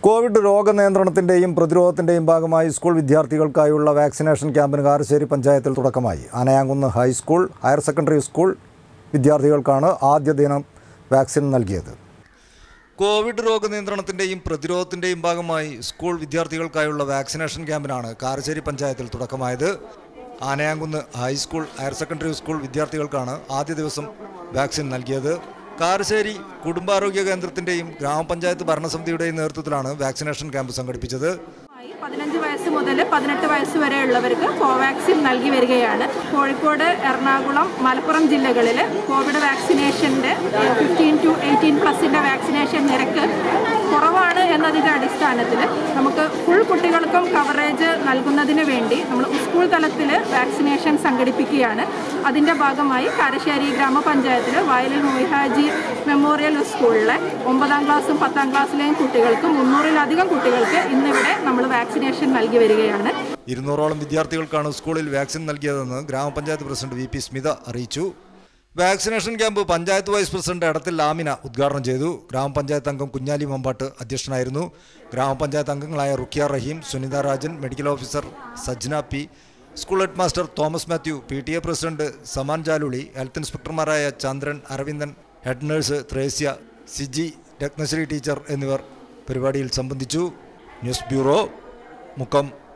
Covid രോഗനിയന്ത്രണത്തിൻ്റെയും പ്രതിരോധത്തിൻ്റെയും ഭാഗമായി സ്കൂൾ വിദ്യാർത്ഥികൾക്കായുള്ള വാക്സിനേഷൻ ക്യാമ്പിന് കാരശ്ശേരി പഞ്ചായത്തിൽ തുടക്കമായി Anayamkunnu high school higher secondary school വിദ്യാർത്ഥികൾക്കാണ് ആദ്യ ദിനം വാക്സിൻ നൽകിയത് കോവിഡ് രോഗനിയന്ത്രണത്തിൻ്റെയും പ്രതിരോധത്തിൻ്റെയും ഭാഗമായി സ്കൂൾ വിദ്യാർത്ഥികൾക്കായുള്ള വാക്സിനേഷൻ ക്യാമ്പിനാണ് കാരശ്ശേരി പഞ്ചായത്തിൽ തുടക്കമായത് Anayamkunnu high school higher secondary school വിദ്യാർത്ഥികൾക്കാണ് ആദ്യ ദിവസം വാക്സിൻ നൽകിയത് കാരശ്ശേരി കുടുംബാരോഗ്യ കേന്ദ്രത്തിൻ്റെയും ഗ്രാമപഞ്ചായത്ത് ഭരണസമിതിയുടെയും നേതൃത്വത്തിലാണ് വാക്സിനേഷൻ ക്യാമ്പ് സംഘടിപ്പിച്ചത് ആയി പതിനഞ്ച് വയസ്സ് മുതൽ പതിനെട്ട് വയസ്സ് വരെയുള്ളവർക്ക് കോവാക്സിൻ നൽകി വരികയാണ് കോഴിക്കോട് എറണാകുളം മലപ്പുറം ജില്ലകളിൽ കോവിഡ് വാക്സിനേഷൻ്റെ ഫിഫ്റ്റീൻ ടു എയ്റ്റീൻ പ്ലസിൻ്റെ വാക്സിനേഷൻ നിരക്ക് കുറവാണ് എന്നതിൻ്റെ അടിസ്ഥാനത്തിൽ നമുക്ക് ഫുൾ കുട്ടികൾക്കും കവറേജ് നൽകുന്നതിന് വേണ്ടി നമ്മൾ സ്കൂൾ തലത്തിൽ വാക്സിനേഷൻ സംഘടിപ്പിക്കുകയാണ് അതിൻ്റെ ഭാഗമായി കാരശ്ശേരി ഗ്രാമപഞ്ചായത്തിൽ വയലിൽ മൊയ്ഹാജി മെമ്മോറിയൽ സ്കൂളിലെ ഒമ്പതാം ക്ലാസ്സും പത്താം ക്ലാസ്സിലെയും കുട്ടികൾക്ക് മുന്നൂറിലധികം കുട്ടികൾക്ക് ഇന്നിവിടെ നമ്മൾ വാക്സിനേഷൻ നൽകി വരികയാണ് ഇരുന്നൂറോളം വിദ്യാർത്ഥികൾക്കാണ് സ്കൂളിൽ വാക്സിൻ നൽകിയതെന്ന് ഗ്രാമപഞ്ചായത്ത് പ്രസിഡന്റ് വി പി സ്മിത അറിയിച്ചു vaccination camp panchayat vice president Edathil Lamina ഉദ്ഘാടനം ചെയ്തു ഗ്രാമപഞ്ചായത്ത് അംഗം കുഞ്ഞാലി മമ്പാട്ട് അധ്യക്ഷനായിരുന്നു ഗ്രാമപഞ്ചായത്ത് അംഗങ്ങളായ Rukkiya Rahim Sunitha Rajan medical officer Sajna P school head master Thomas Mathew P T A president Saman Jaluli health ഇൻസ്പെക്ടർമാരായ Chandran Aravindan head nurse Thresia Siji Ratnasree teacher എന്നിവർ പരിപാടിയിൽ സംബന്ധിച്ചു ന്യൂസ് ബ്യൂറോ മുക്കം